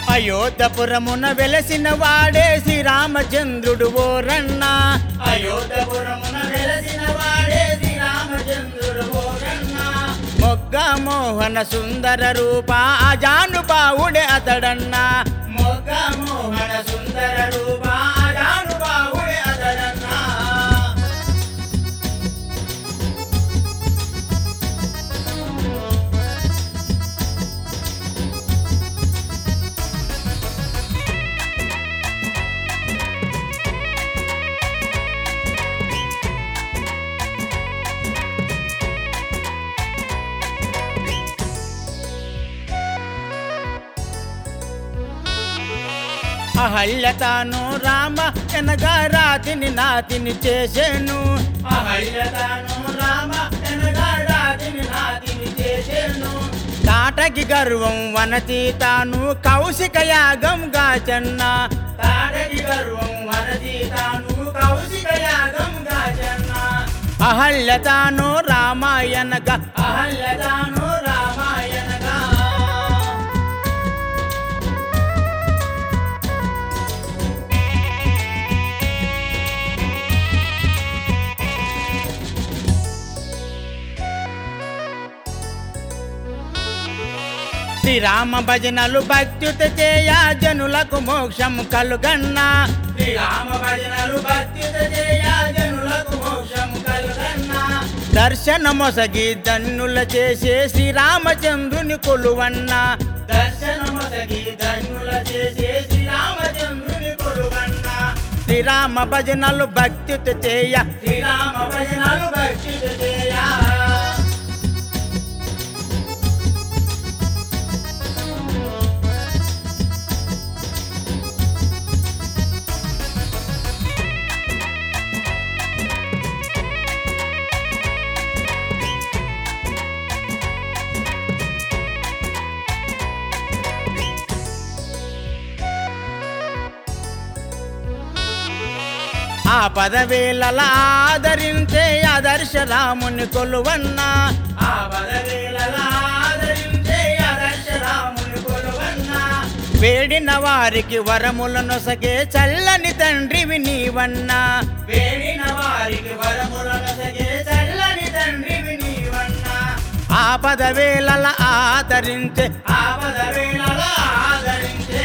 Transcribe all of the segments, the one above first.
అయోధ్యపురమున వెలసిన వాడే శ్రీరామచంద్రుడు ఓరన్న అయోధ్యపురమున వెలసిన వాడే శ్రీరామచంద్రుడు ఓరన్న మొగ్గ మోహన సుందర రూప అజానుబావుడే అతడన్న మొగ్గ మోహన సుందర రూప అజానుబావుడే అతడన్న అహల్య తాను రామ ఎనగా రాతిని నాతిని చేసేను అహల్య తాను రామ ఎనగా రాతిని నాతిని చేసేను తాటకి గర్వం వనతి తాను కౌశిక యాగం గాచన్న తాటకి గర్వం వనతి తాను కౌశిక యాగం గాచన్న అహల్య తాను రామాయణగా అహల్య తాను రామాయణగా శ్రీరామ భజనలు భక్తుత చేయ జనులకు మోక్షము కలుగన్నా శ్రీరామ భజనలు భక్తుత చేయ జనులకు మోక్షము కలుగన్నా దర్శన మొసగి ధన్నుల చేసే శ్రీరామచంద్రుని కొలువన్న దర్శన మొసగి ధన్నుల చేసే శ్రీరామచంద్రుని కొలువన్న శ్రీరామ భజనలు భక్తిత చేయ శ్రీరామ భజనలు భక్తిత చేయ ఆ పదవేళల ఆదరించే ఆదర్శ రాముని కొలువన్న ఆ పదవేళల ఆదరించే ఆదర్శ రాముని కొలువన్న వేడిన వారికి వరముల నొసగే చల్లని తండ్రివి నీవన్న వేడిన వారికి వరముల నొసగే చల్లని తండ్రివి నీవన్న ఆ పదవేళల ఆదరించే ఆ పదవేళల ఆదరించే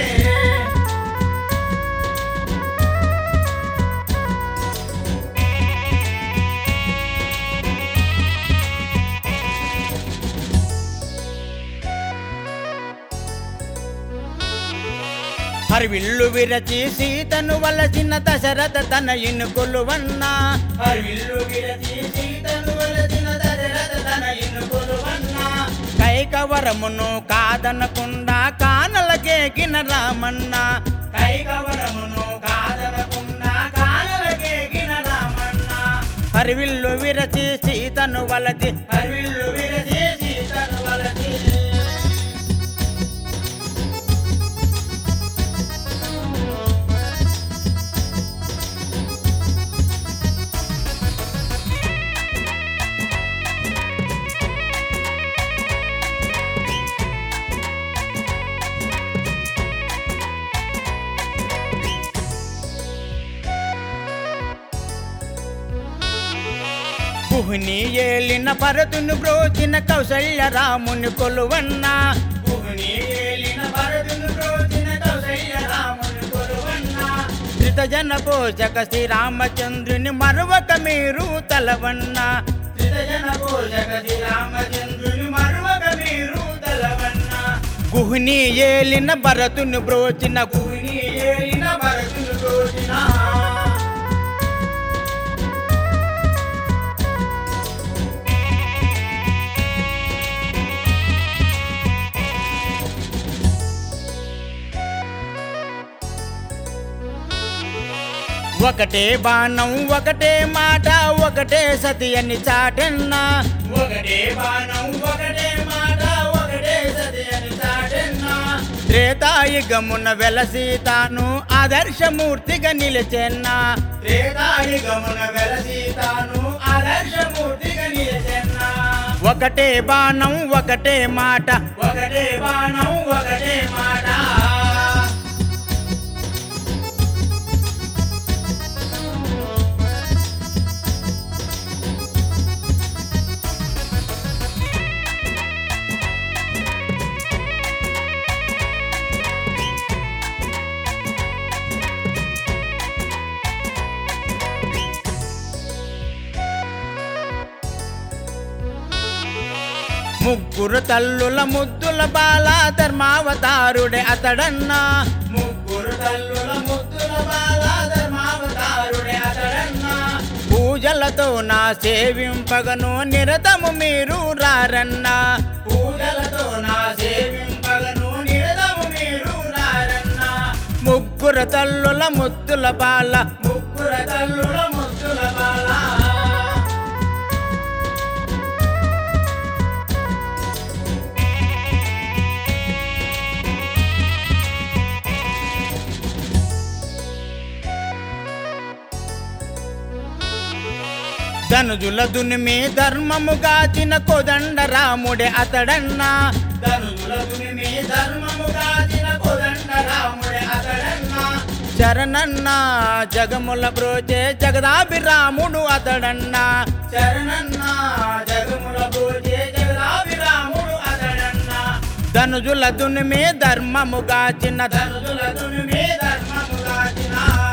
హరివిల్లు విరచి సీతను వలసిన దశరథ తనయుని కొలువన్న హరివిల్లు విరచి సీతను వలసిన దశరథ తనయుని కొలువన్న కైకవరమును కాదనకుండా కానలకేగిన రామన్న కైకవరమును కాదనకుండా కానలకేగిన రామన్న హరివిల్లు విరచి సీతను వలచి హరివిల్లు విరచి సీతను వలచి కుహుని ఏలిన భరతుని బ్రోచిన కౌసల్య రాముని కొలువన్న కుహుని ఏలిన భరతుని బ్రోచిన కౌసల్య రాముని కొలువన్న శ్రితజన పోషక శ్రీరామచంద్రుని మరొక మీరు తలవన్న శ్రితజన పోషక శ్రీరామచంద్రుని మరొక మీరు తలవన్న గుహుని ఏలిన భరతుని బ్రోచిన గుహుని ఏలిన భరతుని బ్రోచిన ఒకటే బాణం ఒకటే మాట ఒకటే సతి అని చాటెన్నా ఒకటే బాణం ఒకటే మాట ఒకటే సతి అని చాటెన్నా త్రేతాయుగమున వెలసి తాను ఆదర్శమూర్తిగా నిలిచెన్నా త్రేతాయుగమున వెలసి తాను ఆదర్శమూర్తిగా నిలిచెన్నా ఒకటే బాణం ఒకటే మాట ఒకటే బాణం ఒకటే మాట ముగ్గురు తల్లుల ముద్దుల బాల ధర్మావతారుడే అతడన్నా ముగ్గురు తల్లుల ముద్దుల బాల ధర్మావతారుడే అతడన్నా పూజలతో నా సేవింపగను నిరతము మీరు రారన్నా పూజలతో నా సేవింపగను నిరతము మీరు రారన్నా ముగ్గుర తల్లుల ముద్దుల బాల ముగ్గుర తల్లుల ముద్దుల బాల ధనుజుల దునిమి ధర్మము గాచిన కోదండ రాముడే అతడన్నా ధనుజుల దునిమి ధర్మము గాచిన కోదండ రాముడే అతడన్నా శరణన్న జగముల బ్రోచే జగదాభిరాముడు అతడన్నా శరణన్న జగముల బ్రోచే జగదాభిరాముడు అతడన్నా ధనుజుల దునిమి ధర్మము గాచిన ధనుజుల దునిమి ధర్మము గాచిన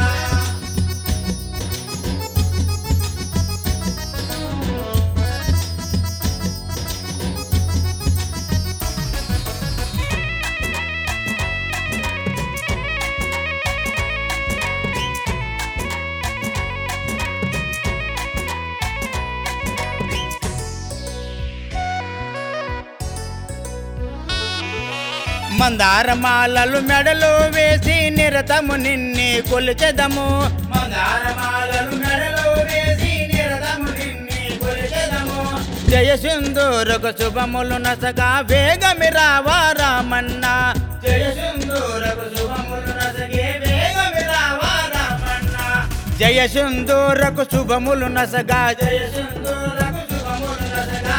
మందారమాలలు మెడలో వేసి నిరతము నిన్ని కొలిచెదము మందారమాలలు మెడలో వేసి నిరతము నిన్ని కొలిచెదము జయ సింధూరకు శుభములు నసగా వేగమి రావా రామన్న జయ సింధూరకు శుభములు నసగే వేగమి రావా రామన్న జయ సింధూరకు శుభములు నసగా జయ సింధూరకు శుభములు నసగా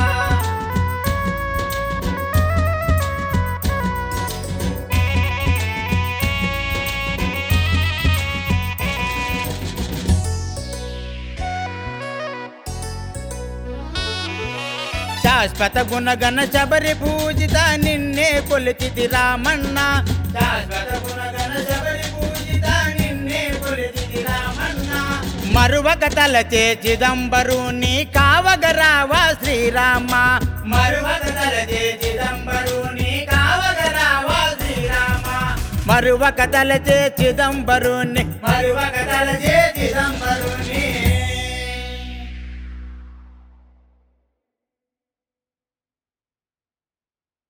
శాశ్వత గుణగణ శబరి పూజిత నిన్నే కొలిచితి రామన్న శాశ్వత గుణగణ శబరి పూజిత నిన్నే కొలిచితి రామన్న మరువక తలచే చిదంబరుని కావగరావా శ్రీరామ మరువక తలచే చిదంబరుని కావగరావా శ్రీరామ మరువక తలచే చిదంబరుని మరువక తలచే